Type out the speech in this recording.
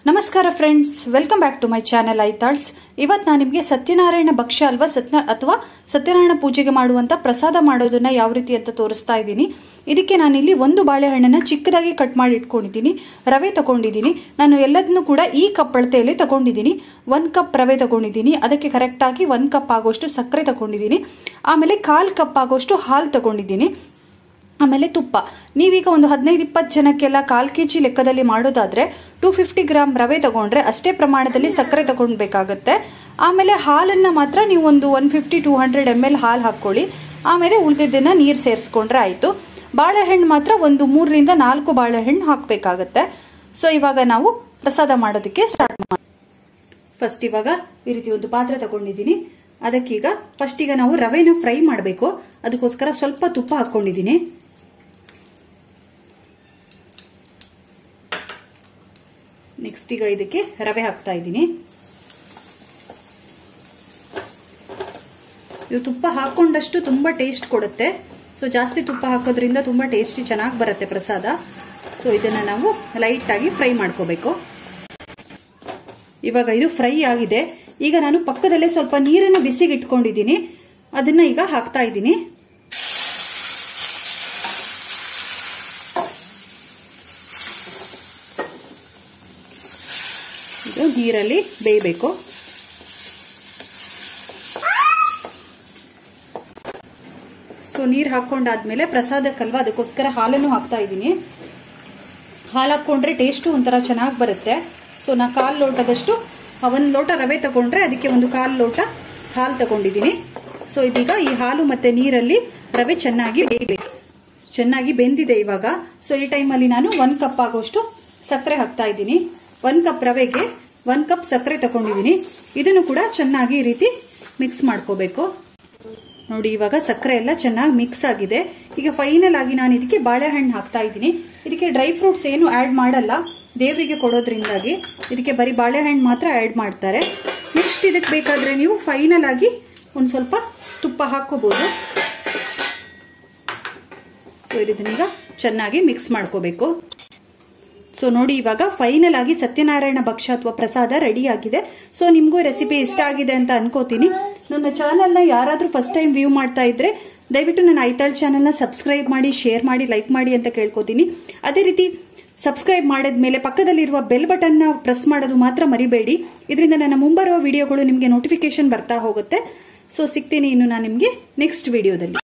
ನಮಸ್ಕಾರ friends welcome back to my channel Aithal's ಇವತ್ತು ನಾನು ನಿಮಗೆ ಸತ್ಯನಾರಾಯಣ ಭಕ್ಷ್ಯ ಅಲ್ವಾ ಸತ್ಯ ಅಥವಾ ಸತ್ಯನಾರಾಯಣ ಪೂಜೆಗೆ ಮಾಡುವಂತ ಪ್ರಸಾದ ಮಾಡೋದನ್ನ ಯಾವ ರೀತಿ ಅಂತ ತೋರಿಸ್ತಾ ಇದ್ದೀನಿ ಇದಕ್ಕೆ ನಾನಿಲ್ಲಿ ಒಂದು ಬಾಳೆಹಣ್ಣನ್ನ ಚಿಕ್ಕದಾಗಿ ಕಟ್ ಮಾಡಿ ಇಟ್ಕೊಂಡಿದ್ದೀನಿ ರವೆ ತಗೊಂಡಿದ್ದೀನಿ ನಾನು ಎಲ್ಲದನ್ನು ಕೂಡ ಈ ಕಪ್ ಅಳತೆಯಲ್ಲಿ ತಗೊಂಡಿದ್ದೀನಿ ಒಂದ್ ಕಪ್ ರವೆ ತಗೊಂಡಿದ್ದೀನಿ ಅದಕ್ಕೆ ಕರೆಕ್ಟ್ ಆಗಿ ಒಂದ್ ಕಪ್ ಆಗೋಷ್ಟು ಸಕ್ಕರೆ ತಗೊಂಡಿದ್ದೀನಿ ಆಮೇಲೆ ಕಾಲ್ ಕಪ್ ಆಗೋಷ್ಟು ಹಾಲು ತಗೊಂಡಿದ್ದೀನಿ ಆಮೇಲೆ ತುಪ್ಪ ನೀವೀಗ ಒಂದು ಹದಿನೈದು ಇಪ್ಪತ್ತು ಜನಕ್ಕೆಲ್ಲ ಕಾಲ್ ಕೆ ಜಿ ಲೆಕ್ಕದಲ್ಲಿ ಮಾಡೋದಾದ್ರೆ ಟೂ ಫಿಫ್ಟಿ ಗ್ರಾಮ್ ರವೆ ತಗೊಂಡ್ರೆ ಅಷ್ಟೇ ಪ್ರಮಾಣದಲ್ಲಿ ಸಕ್ಕರೆ ತಗೊಳ್ಬೇಕಾಗತ್ತೆ ಆಮೇಲೆ ಹಾಲನ್ನ ಮಾತ್ರ ನೀವು ಒಂದು one fifty two hundred M L ಹಾಲು ಹಾಕೊಳ್ಳಿ ಆಮೇಲೆ ಉಳಿದಿದ್ದನ್ನ ನೀರು ಸೇರಿಸ್ಕೊಂಡ್ರೆ ಆಯ್ತು ಬಾಳೆಹಣ್ಣು ಮಾತ್ರ ಒಂದು ಮೂರರಿಂದ ನಾಲ್ಕು ಬಾಳೆಹಣ್ಣು ಹಾಕಬೇಕಾಗತ್ತೆ ಸೊ ಇವಾಗ ನಾವು ಪ್ರಸಾದ ಮಾಡೋದಕ್ಕೆ ಸ್ಟಾರ್ಟ್ ಮಾಡಿ ಫಸ್ಟ್ ಇವಾಗ ಈ ರೀತಿ ಒಂದು ಪಾತ್ರೆ ತಗೊಂಡಿದ್ದೀನಿ ಅದಕ್ಕೀಗ ಫಸ್ಟ್ ಈಗ ನಾವು ರವೆನ ಫ್ರೈ ಮಾಡಬೇಕು ಅದಕ್ಕೋಸ್ಕರ ಸ್ವಲ್ಪ ತುಪ್ಪ ಹಾಕೊಂಡಿದ್ದೀನಿ ನೆಕ್ಸ್ಟ್ ಈಗ ಇದಕ್ಕೆ ರವೆ ಹಾಕ್ತಾ ಇದ್ದೀನಿ ಇದು ತುಪ್ಪ ಹಾಕೊಂಡಷ್ಟು ತುಂಬಾ ಟೇಸ್ಟ್ ಕೊಡುತ್ತೆ ಸೊ ಜಾಸ್ತಿ ತುಪ್ಪ ಹಾಕೋದ್ರಿಂದ ತುಂಬಾ ಟೇಸ್ಟಿ ಚೆನ್ನಾಗಿ ಬರುತ್ತೆ ಪ್ರಸಾದ ಸೊ ಇದನ್ನ ನಾವು ಲೈಟ್ ಆಗಿ ಫ್ರೈ ಮಾಡ್ಕೋಬೇಕು ಇವಾಗ ಇದು ಫ್ರೈ ಆಗಿದೆ ಈಗ ನಾನು ಪಕ್ಕದಲ್ಲೇ ಸ್ವಲ್ಪ ನೀರನ್ನು ಬಿಸಿಗೆ ಇಟ್ಕೊಂಡಿದ್ದೀನಿ ಅದನ್ನ ಈಗ ಹಾಕ್ತಾ ಇದ್ದೀನಿ ಇದು ನೀರಲ್ಲಿ ಬೇಯಬೇಕು ಸೊ ನೀರು ಹಾಕೊಂಡಾದ್ಮೇಲೆ ಪ್ರಸಾದಕ್ಕಲ್ವಾ ಅದಕ್ಕೋಸ್ಕರ ಹಾಲನ್ನು ಹಾಕ್ತಾ ಇದ್ದೀನಿ ಹಾಲು ಹಾಕೊಂಡ್ರೆ ಟೇಸ್ಟು ಒಂಥರ ಚೆನ್ನಾಗಿ ಬರುತ್ತೆ ಸೊ ನಾ ಕಾಲು ಲೋಟದಷ್ಟು ಒಂದು ಲೋಟ ರವೆ ತಗೊಂಡ್ರೆ ಅದಕ್ಕೆ ಒಂದು ಕಾಲು ಲೋಟ ಹಾಲು ತಗೊಂಡಿದ್ದೀನಿ ಸೊ ಇದೀಗ ಈ ಹಾಲು ಮತ್ತೆ ನೀರಲ್ಲಿ ರವೆ ಚೆನ್ನಾಗಿ ಬೇಯಬೇಕು ಚೆನ್ನಾಗಿ ಬೆಂದಿದೆ ಇವಾಗ ಸೊ ಈ ಟೈಮಲ್ಲಿ ನಾನು ಒಂದ್ ಕಪ್ ಆಗೋಷ್ಟು ಸಕ್ಕರೆ ಹಾಕ್ತಾ ಇದ್ದೀನಿ ಒಂದ್ ಕಪ್ ರವೆಗೆ ಒಂದ್ ಕಪ್ ಸಕ್ಕರೆ ತಗೊಂಡಿದ್ದೀನಿ ಇದನ್ನು ಕೂಡ ಚೆನ್ನಾಗಿ ಈ ರೀತಿ ಮಿಕ್ಸ್ ಮಾಡ್ಕೋಬೇಕು ನೋಡಿ ಇವಾಗ ಸಕ್ಕರೆ ಎಲ್ಲ ಚೆನ್ನಾಗಿ ಮಿಕ್ಸ್ ಆಗಿದೆ ಈಗ ಫೈನಲ್ ಆಗಿ ನಾನು ಇದಕ್ಕೆ ಬಾಳೆಹಣ್ಣು ಹಾಕ್ತಾ ಇದ್ದೀನಿ ಇದಕ್ಕೆ ಡ್ರೈ ಫ್ರೂಟ್ಸ್ ಏನು ಆಡ್ ಮಾಡಲ್ಲ ದೇವರಿಗೆ ಕೊಡೋದ್ರಿಂದಾಗಿ ಇದಕ್ಕೆ ಬರೀ ಬಾಳೆಹಣ್ಣು ಮಾತ್ರ ಆಡ್ ಮಾಡ್ತಾರೆ ನೆಕ್ಸ್ಟ್ ಇದಕ್ಕೆ ಬೇಕಾದ್ರೆ ನೀವು ಫೈನಲ್ ಆಗಿ ಒಂದು ಸ್ವಲ್ಪ ತುಪ್ಪ ಹಾಕೋಬಹುದು ಸೊ ಇದನ್ನೀಗ ಚೆನ್ನಾಗಿ ಮಿಕ್ಸ್ ಮಾಡ್ಕೋಬೇಕು ಸೊ ನೋಡಿ ಇವಾಗ ಫೈನಲ್ ಆಗಿ ಸತ್ಯನಾರಾಯಣ ಭಕ್ಷ್ಯ ಅಥವಾ ಪ್ರಸಾದ ರೆಡಿ ಆಗಿದೆ ಸೊ ನಿಮ್ಗೂ ರೆಸಿಪಿ ಇಷ್ಟ ಆಗಿದೆ ಅಂತ ಅನ್ಕೋತೀನಿ ನನ್ನ ಚಾನೆಲ್ ನ ಯಾರಾದ್ರೂ ಫಸ್ಟ್ ಟೈಮ್ ವ್ಯೂ ಮಾಡ್ತಾ ಇದ್ರೆ ದಯವಿಟ್ಟು ನನ್ನ ಐತಾಳ್ ಚಾನೆಲ್ ನ ಸಬ್ಸ್ಕ್ರೈಬ್ ಮಾಡಿ ಶೇರ್ ಮಾಡಿ ಲೈಕ್ ಮಾಡಿ ಅಂತ ಕೇಳ್ಕೊತೀನಿ ಅದೇ ರೀತಿ ಸಬ್ಸ್ಕ್ರೈಬ್ ಮಾಡಿದ್ಮೇಲೆ ಪಕ್ಕದಲ್ಲಿರುವ ಬೆಲ್ ಬಟನ್ ನ ಪ್ರೆಸ್ ಮಾಡೋದು ಮಾತ್ರ ಮರಿಬೇಡಿ ಇದರಿಂದ ನನ್ನ ಮುಂಬರುವ ವಿಡಿಯೋಗಳು ನಿಮಗೆ ನೋಟಿಫಿಕೇಶನ್ ಬರ್ತಾ ಹೋಗುತ್ತೆ ಸೊ ಸಿಗ್ತೀನಿ ಇನ್ನು ನಾನು ನಿಮಗೆ ನೆಕ್ಸ್ಟ್ ವಿಡಿಯೋದಲ್ಲಿ